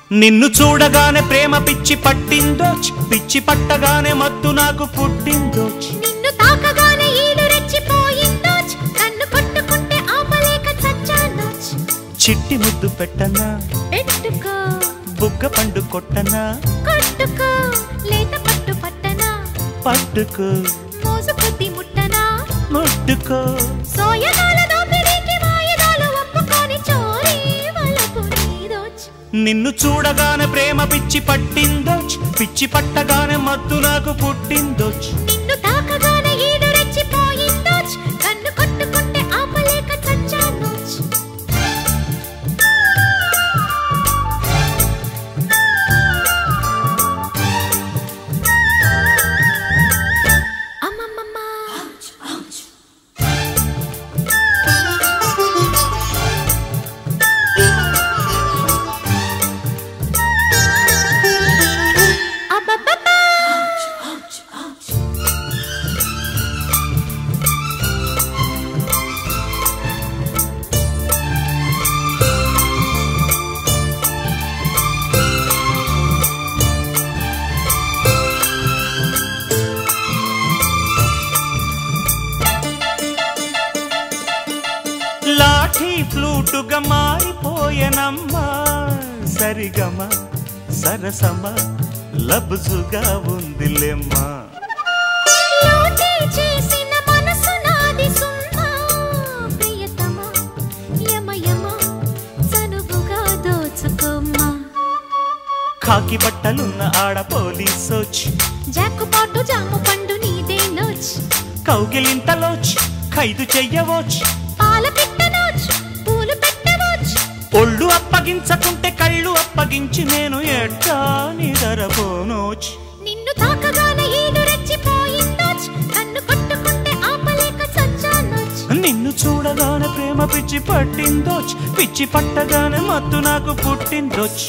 నిన్ను చూడగానే ప్రేమ పిచ్చి పట్టిందోచ్ పిచ్చి పట్టగానే మత్తు నాకు పుట్టిందోచ్ నిన్ను తాకగానే ఈడు రెచ్చిపోయిందోచ్ కన్ను కొట్టుకుంటే ఆపలేక చచ్చానోచ్ చిట్టి ముద్దు పెట్టనా పెట్టుకో బుగ్గ పండు కొట్టనా కొట్టుకో లేత పట్టు పట్టనా పట్టుకో మోసు కొద్ది ముట్టనా ముట్టుకో సోయగాల దోపిడీకి వాయిదాలు ఒప్పుకొని చోరీ వలపు నీదోచ్ నిన్ను చూడగానే ప్రేమ పిచ్చి పట్టిందోచ్ పిచ్చి పట్టగానే మత్తు నాకు పుట్టిందోచ్ నిన్ను తాకగానే ఈడు రెచ్చిపోయిందోచ్ కన్ను కొట్టుకుంటే ఆపలేక చచ్చానోచ్ అమ్మమ్మమ్మ అబ్బబ్బబ్బా లాఠీ ఫ్లూటుగా మారిపోయనమ్మా సరిగమ సరసమ లబ్జుగా ఉందిలేమ్మా లోటే చేసిన మనసు నాది సున్నా ప్రియతమా యమ యమ చనువుగా దోచుకోమ్మా కాకి బట్టలున్న ఆడ పోలీసోచ్ జాకుపాటు జాము పండు నీదే నోచ్ కౌగిలింతలోచ్ ఖైదు చెయ్యవోచ్ పాల పెట్టనోచ్ పూలు పెట్టవోచ్ ఒళ్ళు అప్పగించకుంటే కళ్ళు అప్పగించి నేను ఎట్టా నిదరపోనోచ్ నిన్ను తాకగానే ఈడు రెచ్చిపోయిందోచ్ కన్ను కొట్టుకుంటే ఆపలేక చచ్చానోచ్ నిన్ను చూడగానే ప్రేమ పిచ్చి పట్టిందోచ్ పిచ్చి పట్టగానే మత్తు నాకు పుట్టిందోచ్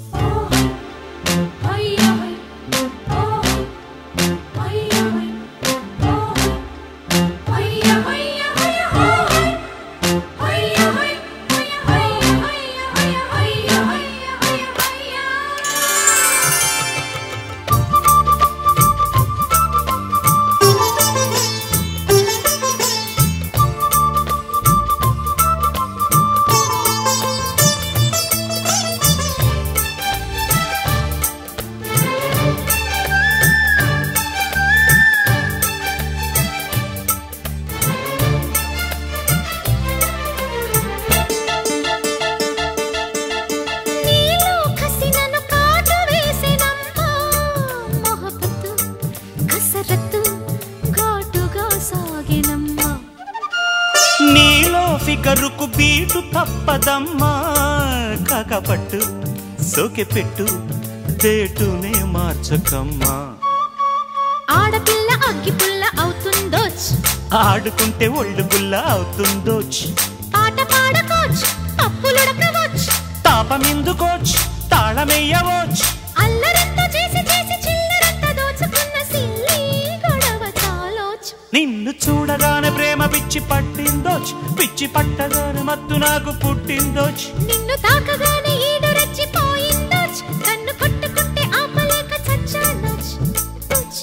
నీలో కసినను కాటు వేసినమ్మా మొహబత్తు కసరత్తు ఘాటుగా సాగినమ్మా నీలో ఫిగరుకు బీటు తప్పదమ్మా కాకపట్టు సోకె పెట్టు దేటునే మార్చకమ్మా ఆడపిల్ల అగ్గిపుల్ల అవుతుందోచ్ ఆడుకుంటే ఒళ్ళు గుల్ల అవుతుందోచ్ పాట పాడకోచ్ పప్పులుడకవోచ్ తాపమిందుకోచ్ తాళమెయ్యవోచ్ అల్లరంతా చేసి చేసి చిల్లరంతా దోచుకున్న సిల్లి గొడవ చాలోచ్ నిన్ను చూడగానే ప్రేమ పిచ్చి పట్టిందోచ్ పిచ్చి పట్టగానే మత్తు నాకు పుట్టిందోచ్ నిన్ను తాకగానే ఈడు రెచ్చిపోయిందోచ్ కన్ను కొట్టుకుంటే ఆపలేక చచ్చానోచ్ ఓచ్.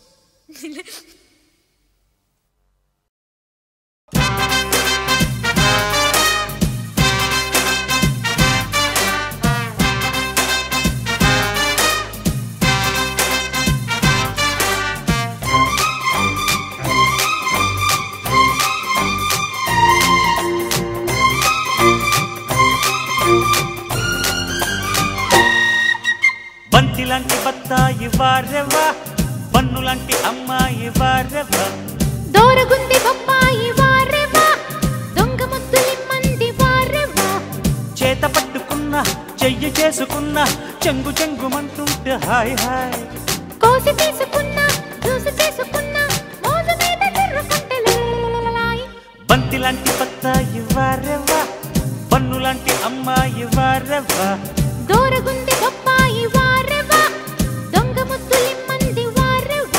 బంతి లాంటి బత్తాయి వారెవ్వా పన్ను లాంటి అమ్మాయి వారెవ్వా దోరగుంది బొప్పాయి వారెవా దొంగ ముద్దులిమ్మంది వారెవా చేత పట్టుకున్న చెయ్యి చేసుకున్న చెంగు చెంగుమంటుంటే హాయ్ హాయ్ కోసి తీసుకున్నా చూసి చేసుకున్నా మోజు మీద తిరుగుకుంటే లలలలలాయ్. బంతి లాంటి బత్తాయి వారెవ్వా పన్ను లాంటి అమ్మాయి వారెవ్వా దోరగుంది బొప్పాయి వారెవా దొంగ ముద్దులిమ్మంది వారెవా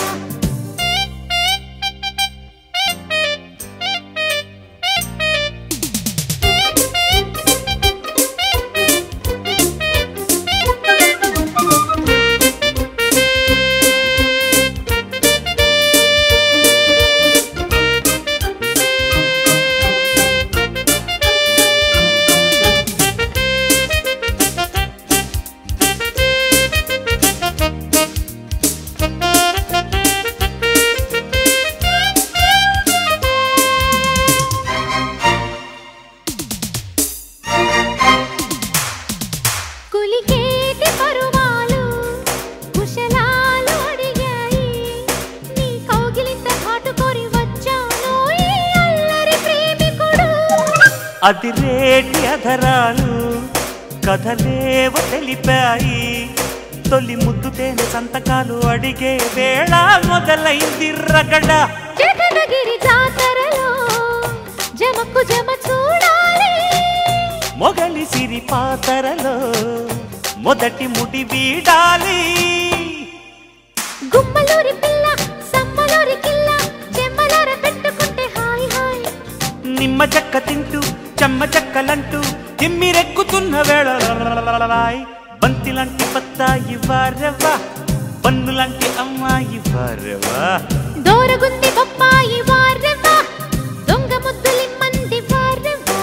అదిరేటి అధరాలు కథలేవ తెలిపాయి తొలి ముద్దు తేనె సంతకాలు అడిగే వేళ మొదలైంది రగడ జగదగిరి జాతరలో జమకు జమ చూడాలి మొగలి సిరి పాతరలో మొదటి ముడి వీడాలి గుమ్మలూరి పిల్ల సమ్మలూరి కిల్ల చెమ్మలార పెట్టుకుంటే హాయ్ హాయ్ నిమ్మ చెక్క తింటూ చెమ్మ చెక్కలంటూ తిమ్మిరెక్కుతున్న వేళ లలలలలలాయ్. బంతిలాంటి బత్తాయి వారెవా పన్నులాంటి అమ్మాయి వారెవా దోరగుంది బొప్పాయి వారెవ్వా దొంగ ముద్దులిమ్మంది వారెవ్వా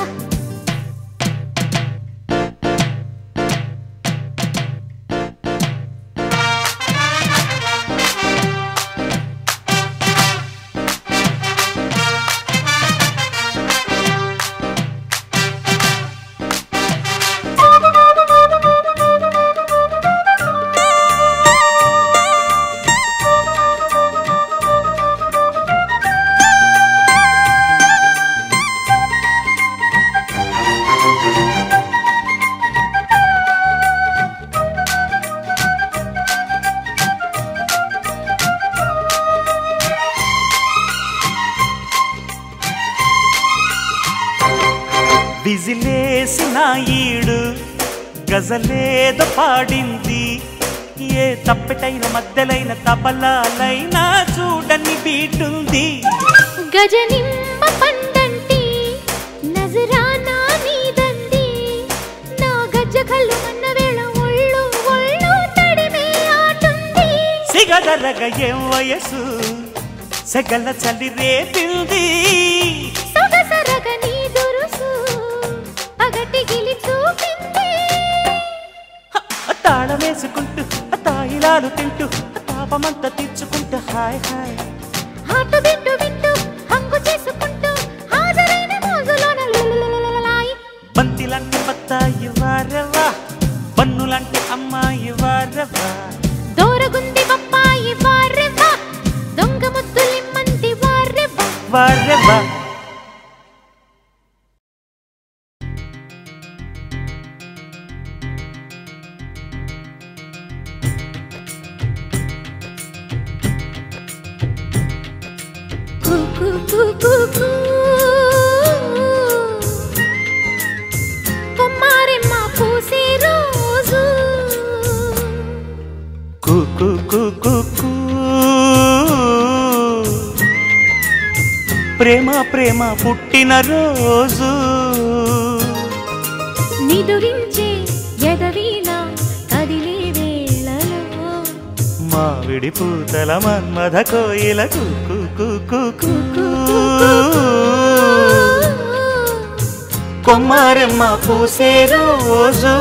విజిలేసిన ఈడు గజలేదో పాడింది ఏ తప్పెటైన మధ్యలైన తబలాలైనా చూడని బీటుంది గజనిమ్మ పండంటి నజరానా నీదండి నా గజ్జ కళ్ళు అన్న వేళ ఒళ్ళు ఒళ్ళు తడిమే ఆటుంది సిగదరగ ఏం వయసు సెగల చలి రేపింది సొగసరగ నీ దురుసు పగటి గిలి చూపింది తాళం వేసుకుంటూ తాయిలాలు తింటూ తాపమంతా తీర్చుకుంటూ హాయ్ హాయ్ హాటు బిట్టు బిట్టు హంగు చేసుకుంటూ హాజరైన మోజులోన లులులులులులాయి. బంతిలాంటి బత్తాయి వారవా పన్నులాంటి అమ్మాయి వారవా దోరగుంది బొప్పాయి వారెవ్వా దొంగ ముద్దులిమ్మంది వారెవ్వా వారవా కు కు కు కు కు. కొమ్మారెమ్మ పూసే రోజు కు కు కు కు కు. ప్రేమ ప్రేమ పుట్టిన రోజు నిదురించే ఎదవీణ కదిలే వేళలో మావిడి పూతల మన్మథ కోయిల కు కు కు కు కు. కు కు కు కొమ్మారెమ్మ పూసే రోజు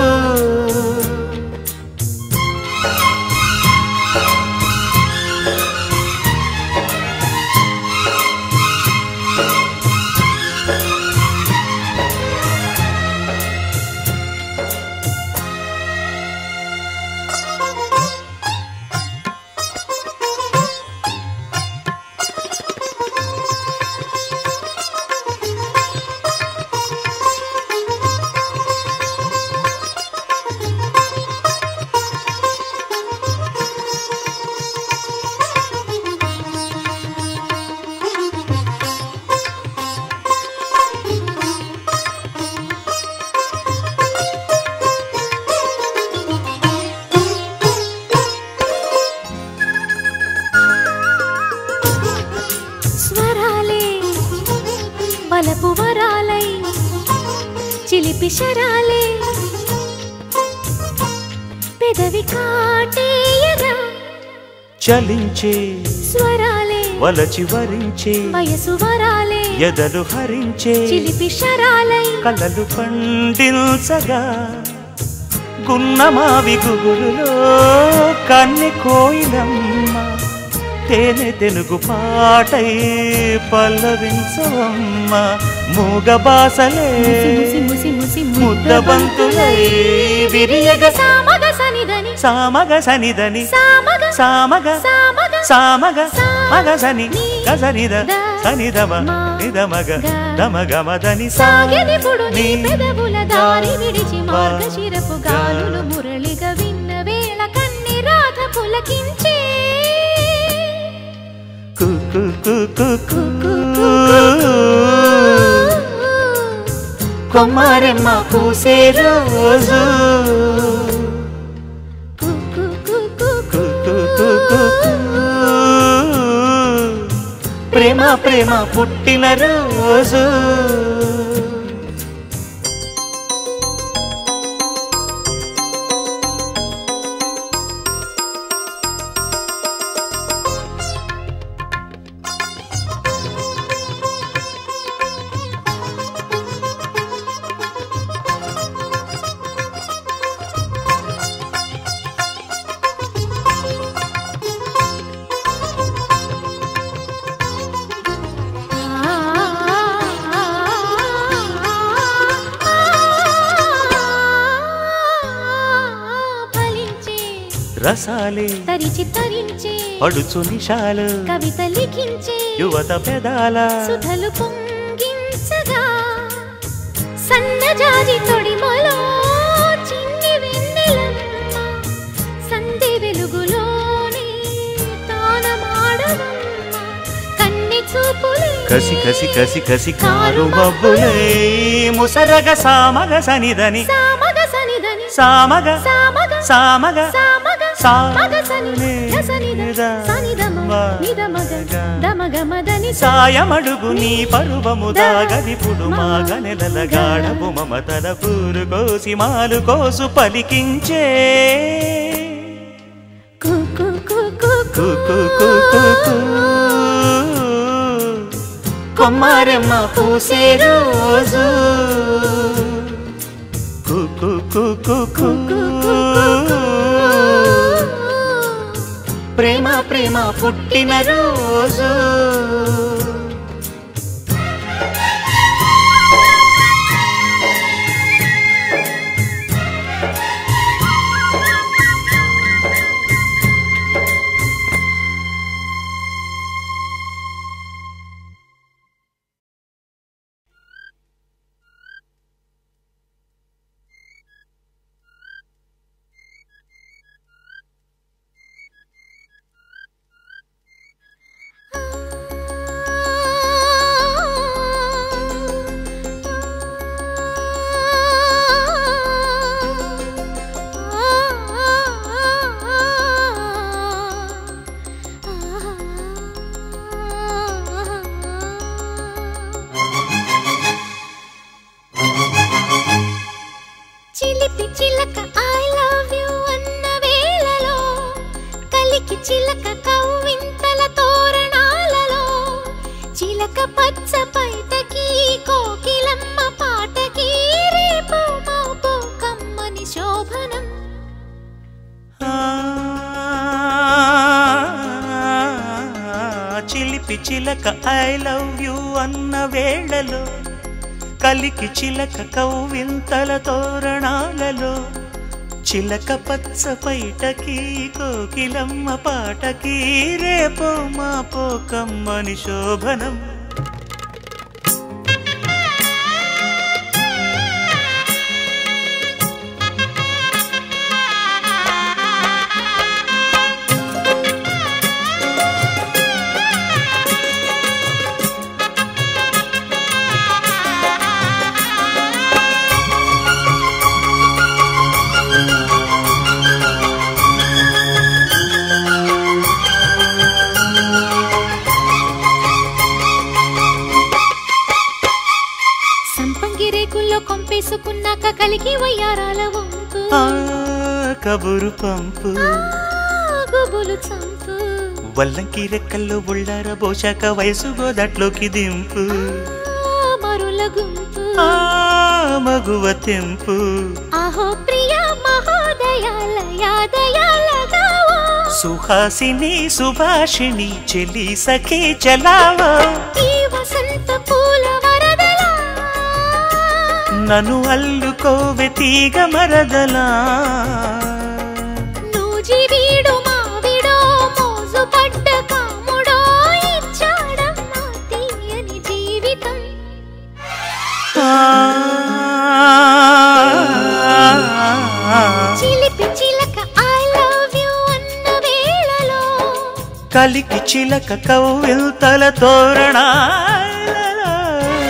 స్వరాలే బలపు వరాలై చిలిపి శరాలే పెదవి కాటేయగా చలించే స్వరాలే వలచి వరించే వయసు వరాలే ఎదలు హరించే చిలిపి శరాలై కలలు పండించగా గున్నమావి గుగులులో కన్నె కోయిలమ్మ తేనె తెలుగు పాటై పల్లవించవమ్మ మూగ బాసలే ముసి ముసి ముసి ముసి ముద్దబంతులై విరియగ సామగ సనిదని సామగ సనిదని సామగ సామగ సామగ సామగ మగ సని గసనిద సనిదమ మా నిదమగ గ దమగమదని సాగెదిపుడు నీ నీ పెదవుల దారి విడిచి గా మార్గశిరపు గాలులు మురళిగా విన్న వేళ కన్ని రాధ పులకించే కు కు కు కు కు కు కు కు కొమ్మారెమ్మ పూసే రోజు కు కు కు కు కు కు కు కు కు. ప్రేమ ప్రేమ పుట్టిన రోజు ఫలించే రసాలే తరిచి తరించే పడుచు నిషాలు కవిత లిఖించే యువత పెదాల సుధలు పొంగించగా సన్నజాజి తొడిమలో చిన్ని వెన్నెలమ్మ సంధి వెలుగులోని తానమాడవమ్మ కన్ని చూపులే కసి కసి కసి కసి కారు మబ్బులై ముసరగ సామగ సనిదని సామగ సనిదని సామగ సామగ సామగ సామగ సా మగ సని సనిద నిద సనిదమ మ నిదమగ గ దమగ మదని సాయమడుగు నీ పరువము దాగదిపుడు మాగ నెలల గాఢపు మమతల పూరు కోసి మాలు కోసు పలికించే కు కు కు కు కు కు కు కు కు. కొమ్మారెమ్మ పూసే రోజు కు కు కు కు కు. ప్రేమ ప్రేమ పుట్టిన రోజు చిలిపి చిలక ఐ లవ్ యు అన్న వేళలో కలికి చిలక కవ్వింతల తోరణాలలో చిలక పచ్చ పైటకి కోకిలమ్మ పాటకి రేపు మాపు కమ్మని శోభనం ఆ, చిలిపి చిలక ఐ లవ్ యు అన్న వేళలో కలికి చిలక కవ్వింతల తోరణాలలో చిలక పచ్చ పైటకి కోకిలమ్మ పాటకి రేపో మాపో కమ్మని శోభనం సంపంగి రేకుల్లో కొంపేసుకున్నాక కలిగి వయ్యారాల వంపు ఆ కబురు పంపు ఆ, గుబులు చంపు వల్లంకి రెక్కల్లో ఉళ్ళార బోశాక వయసు గోదట్లోకి దింపు ఆ, మరుల గుంపు ఆ మగువ తెంపు ఆహో ప్రియ మహోదయాలయాదయాలగావో సుహాసిని సుభాషిణి చెలి సఖి చలావో ఈ వసంత పూల వరదలా నన్ను అల్లుకోవె తీగ మరదలా నూజివీడు మావిడో మోజు పడ్డ కాముడో ఇచ్చాడమ్మా తీగ కలికి చిలక కవ్విల్తల తోరణాలలో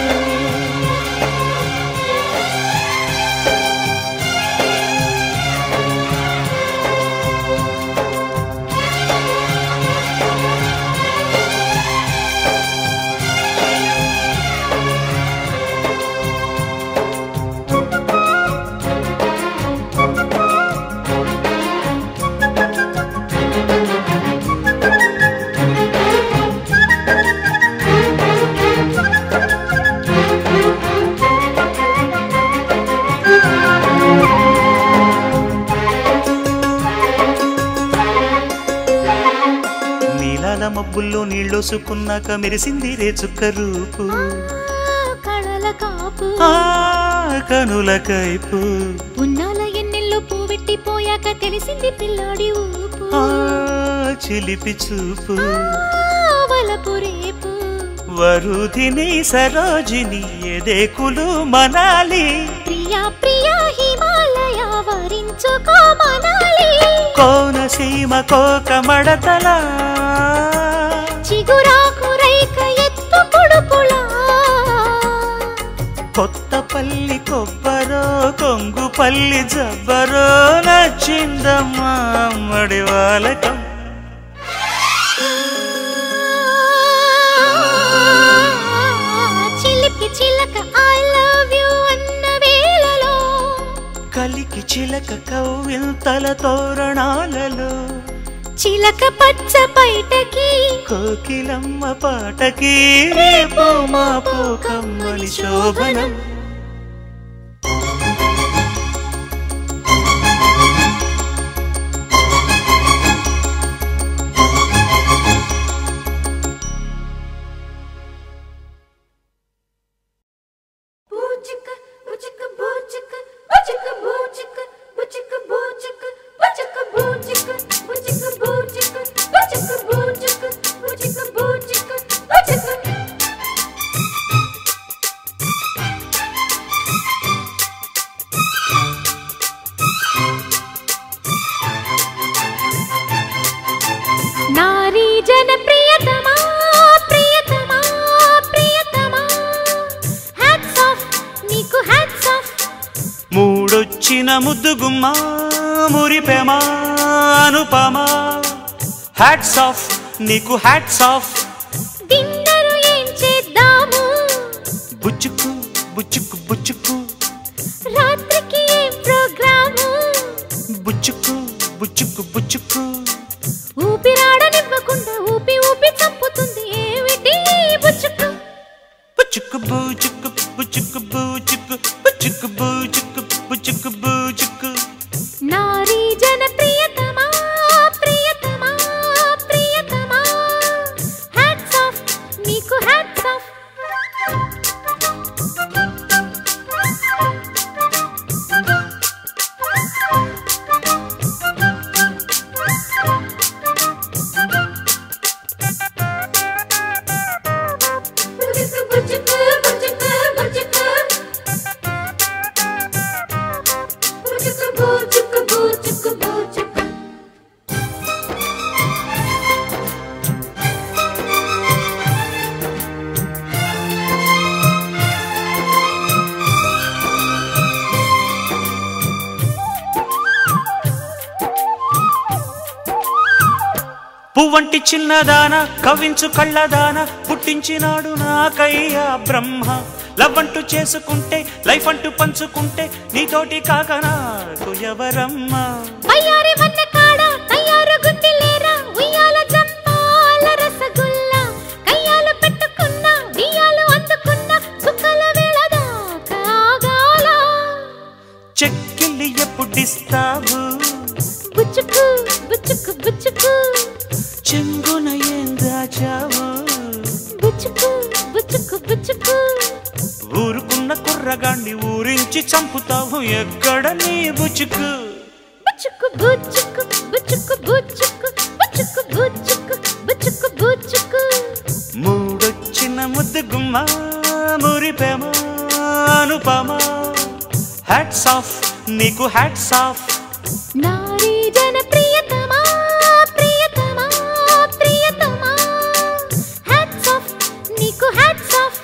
నీలాల మబ్బుల్లో నీళ్ళోసుకున్నాక మెరిసింది రే చుక్క రూపు ఆ కళల కాపు ఆ కనుల కైపు ఉన్నాల ఎన్నెల్లో పూవెట్టిపోయాక తెలిసింది పిల్లాడి ఊపు ఆ చిలిపి చూపు ఆ వలపు రేపు వరుధిని సరోజిని ఎదేకులు మనాలి ప్రియా ప్రియా హిమాలయ వరించుకో మనాలి కోనసీమ కోక మడతల చిగురాకు రైక ఎత్తు కుడుకులా కొత్త పల్లి కొబ్బరో కొంగు పల్లి జబ్బరో నచ్చిందమ్మా అమ్మడి వాళ్ళకం చిలిపి చిలక ఐ లవ్ యు అన్న వేళలో కలికి చిలక కవ్వింతల తోరణాలలో చిలక పచ్చ పైటకి కోకిలమ్మ పాటకి రేపు మా పోకమ్మని శోభనం బూచిక బూచిక బూచిక బూచిక బూచిక బూచిక బూచిక బూచిక బూచిక బూచిక బూచిక బూచిక బూచిక బూచిక బూచిక బూచిక నారీ జన ప్రియతమా ప్రియతమా ప్రియతమా హ్యాట్స్ ఆఫ్ నీకు హ్యాట్స్ ఆఫ్ మూడొచ్చిన ముద్దుగుమ్మ మురిపెమా అనుపమా హ్యాట్స్ ఆఫ్ నీకు హ్యాట్స్ ఆఫ్ డిన్నరు ఏం చేద్దాము బుచ్చుకు బుచ్చుకు బుచ్చుకు రాత్రికి ఏం ప్రోగ్రాము బుచ్చుకు బుచ్చుకు బుచ్చుకు ఊపిరాడనివ్వకుండా ఊపి ఊపి చంపుతుంది ఏమిటి ఈ బుచ్చుకు బుచ్చుకు బూచుకు బుచ్చుకు బూచుకు బుచ్చుకు బూచుకు బుచ్చుకు బూచుకు నారీ జన ప్రియతమా ప్రియతమా ప్రియతమా హ్యాట్స్ ఆఫ్ నీకు హ్యాట్స్ ఆఫ్ బుచ్చుకు బుచ్చుకు బుచ్చుకు బుచ్చుకు బుచ్చుకు బుచ్చుకు బుచ్చుకు బుచ్చుకు పువ్వంటి చిన్నదాన కవించు కళ్ళదాన పుట్టించినాడు నాకయ్యా బ్రహ్మ లవ్ అంటూ చేసుకుంటే లైఫ్ అంటూ పంచుకుంటే నీతోటి కాక నాకు ఎవరమ్మా వయ్యారి వన్న కాడ తయారు గుండి లేరా ఉయ్యాల జంపాల రసగుల్ల కయ్యాలు పెట్టుకున్న బియ్యాలు అందుకున్న సుక్కల వేళ దాకా ఆగాల చెక్కిలి ఎప్పుడిస్తావు బుచ్చుకు బుచ్చుకు బుచ్చుకు చెంగున ఏం దాచావు బుచ్చుకు బుచ్చుకు బుచ్చుకు ఊరుకున్న కుర్రగాన్ని ఊరించి చంపుతావు ఎక్కడ నీ బుచుకు బుచ్చుకు బుచ్చుకు బుచ్చుకు బుచ్చుకు బుచ్చుకు బుచ్చుకు బుచ్చుకు బుచ్చుకు మూడొచ్చిన ముద్దు గుమ్మ మురిపెమ అనుపమ హ్యాట్స్ ఆఫ్ నీకు హ్యాట్స్ ఆఫ్ నారీ జన ప్రియతమా ప్రియతమా ప్రియతమా హ్యాట్స్ ఆఫ్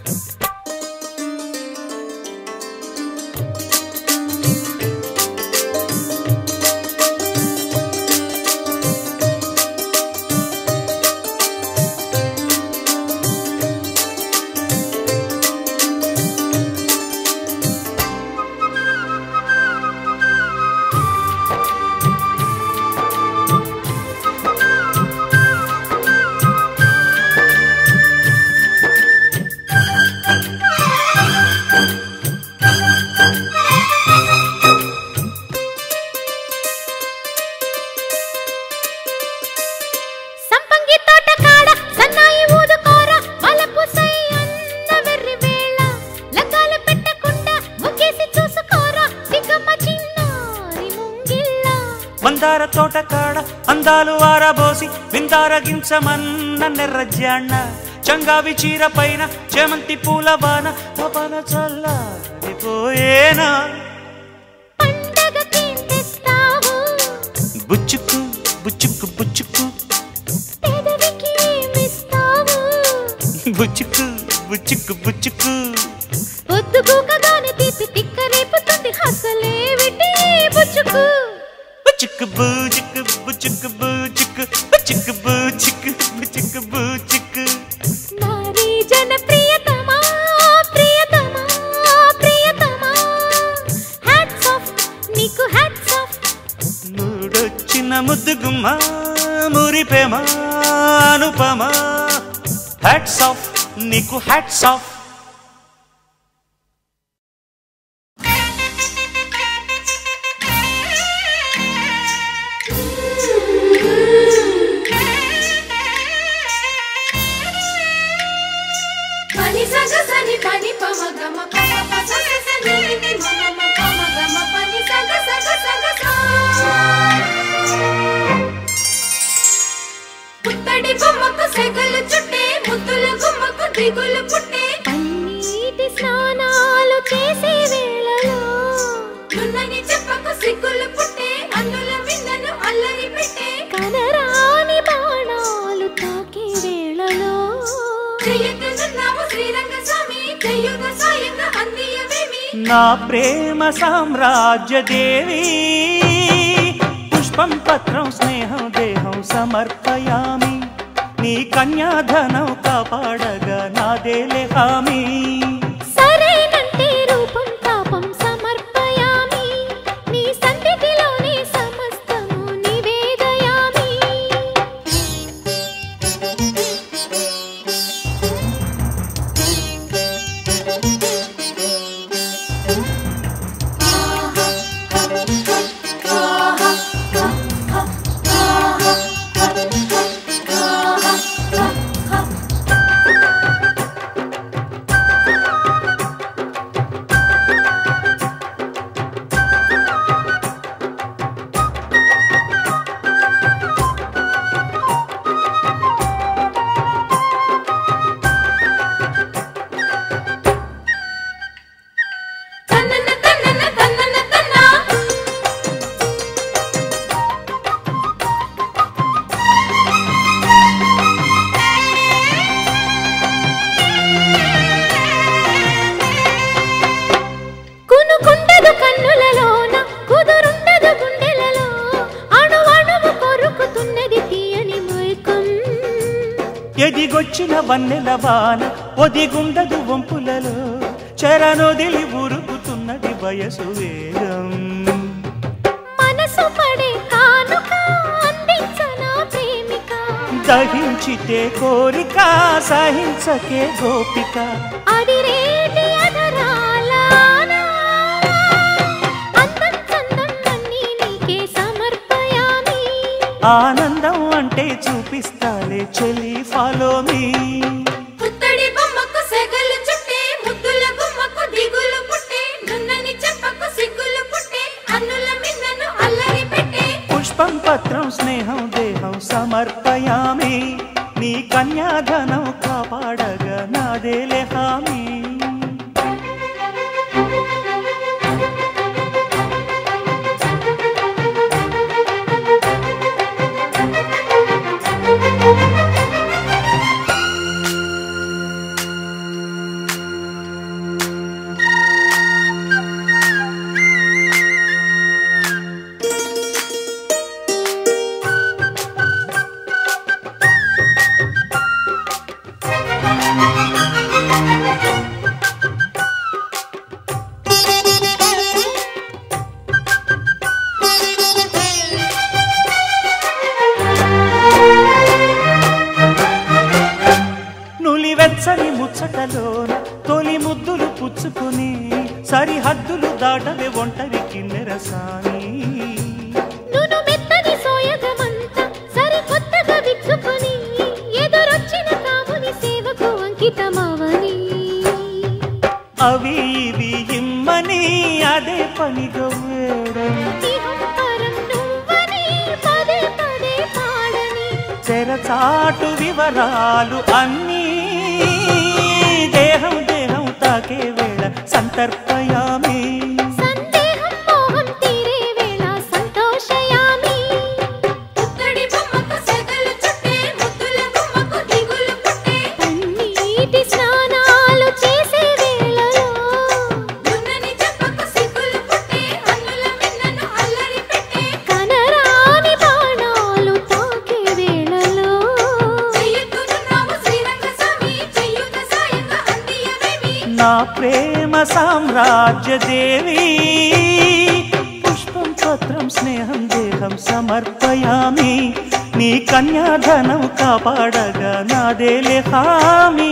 సంపంగి తోట కాడ సన్నాయి ఊదుకోర వలపు సై అన్న వెర్రి వేళ లగ్గాలు పెట్టకుండా ముగ్గేసి చూసుకోరా సిగ్గమ్మ చిన్నారి ముంగిళ్ళ మందార తోట కాడ అందాలు వారబోసి విందారగించమన్న నెర్రజాಣ್ణ చంగావి చీర పైన చేమంతి పూల వాన పవన చల్లారిపోయేనా పండగకేం తెస్తావు బుచ్చుకు బుచ్చుకు బుచ్చుకు పెదవికి ఏమిస్తావు బుచ్చుకు బుచ్చుకు బుచ్చుకు పొద్దుగూకగానే తీపి తిక్క రేపుతుంది అసలే విటి బుచ్చుకు బుచ్చుకు బూచుకు బుచ్చుకు బూచుకు బుచ్చుకు బూచుకు బుచ్చుకు బూచుకు నారీ జన ప్రియతమా ప్రియతమా ప్రియతమా హ్యాట్స్ ఆఫ్ నీకు హ్యాట్స్ ఆఫ్ మూడొచ్చిన ముద్దుగుమ్మ మురిపేమా అనుపమా హ్యాట్స్ ఆఫ్ నీకు హ్యాట్స్ ఆఫ్ పని సగ సని పని పమ గమ పమ పస స ని ని మ మ పమ గమ పని సగ సగ సగ సా పుత్తడి బొమ్మకు సెగలు చుట్టే ముద్దుల గుమ్మకు దిగులు పుట్టే పన్నీటి స్నానాలు చేసే వేళలో నున్నని చెప్పకు సిగ్గులు పుట్టే అందుల విందను అల్లరి పెట్టే కనరాని బాణాలు తాకే వేళలో చెయ్యతున్నావు శ్రీరంగ స్వామి చెయ్యుగ సాయంగా అందియవేమి నా ప్రేమ సామ్రాజ్య దేవి పుష్పం పత్రం స్నేహం దేహం సమర్పయామి నీ కన్యాధనం కాపాడగా నాదేలే హామీ సరేనంటే రూపం తాపం సమర్పయామి నీ సన్నిధిలోనే సమస్తము నివేదయామి తన్నన తన్నన తన్నన తన్నా కునుకుండదు కన్నులలోన కుదురుండదు గుండెలలో అణు అణువు కొరుకుతున్నది తీయని మైకం ఎదిగొచ్చిన వన్నెల వాన ఒదిగుండదు వంపులలో చెరనొదిలి ఉరుకుతున్నది వయసు వేగం మనసు పడే కానుక అందించనా ప్రేమిక దహించితే కోరిక సహించకే గోపిక అడిరేటి అధరాల అందం చందం అన్నీ నీకే సమర్పయామి ఆనందం అంటే చూపిస్తాలే చెలి ఫాలో మీ పుత్తడి బొమ్మకు సెగలు చుట్టే ముద్దుల గుమ్మకు దిగులు పుట్టే నున్నని చెప్పకు సిగ్గులు పుట్టే అన్నుల మిన్నను అల్లరి పెట్టే పుష్పం పత్రం స్నేహం దేహం సమర్పయామి నీ కన్యాధనం కాపాడగా నాదేలే హామీ సొగసరి ముచ్చటలోన తొలి ముద్దులు పుచ్చుకుని సరిహద్దులు దాటవే ఒంటరి కిన్నెరసాని నును మెత్తని సోయగమంతా సరికొత్తగా విచ్చుకొని ఎదురొచ్చిన కాముని సేవకు అంకితమవని అవి ఇవి ఇమ్మని అదే పనిగా వేడని ఇహపరం నువ్వని పదే పదే పాడని తెరచాటు వివరాలు అన్నీ దేహం దేహం తాకే వేళ సంతర్పయామి సందేహం మోహం తీరే వేళ సంతోషయామి పుత్తడి బొమ్మకు సెగలు చుట్టే ముద్దుల గుమ్మకు దిగులు పుట్టే పన్నీటి స్నానాలు చేసే వేళలో దున్నని చెప్పకు సిగ్గులు పుట్టే అన్నుల మిన్నను అల్లరి పెట్టే కనరాని బాణాలు తాకే వేళలో చెయ్యెత్తుతున్నావు శ్రీరంగ స్వామి చెయ్యుత సాయంగా అందియవేమి నా ప్రేమ సామ్రాజ్య దేవి పుష్పం పత్రం స్నేహం దేహం సమర్పయామి నీ కన్యాధనం కాపాడగా నాదేలే హామీ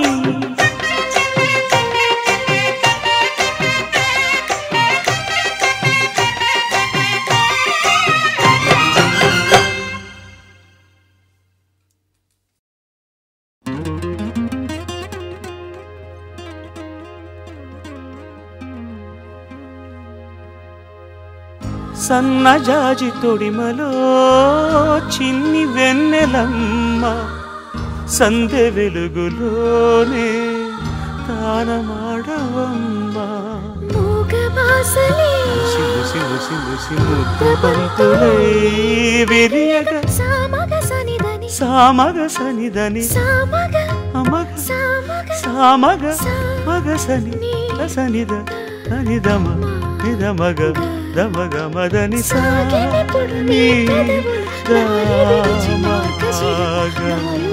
సన్నజాజి తొడిమలో చిన్ని వెన్నెలమ్మ సందె వెలుగులోనే తానమాడవమ్మ మూగవాసలే సిలు సిలు సిలు సిలు పంతులై విరియగ సామగ సనిదని సామగ సనిదని సామగ అమగ సామగ సామగ మగ సని సనిద సనిదమ నిదమగ దమగ మదని సాగినప్పుడు నీ పెదవులు నారి విడిచి మార్గశిర నాలో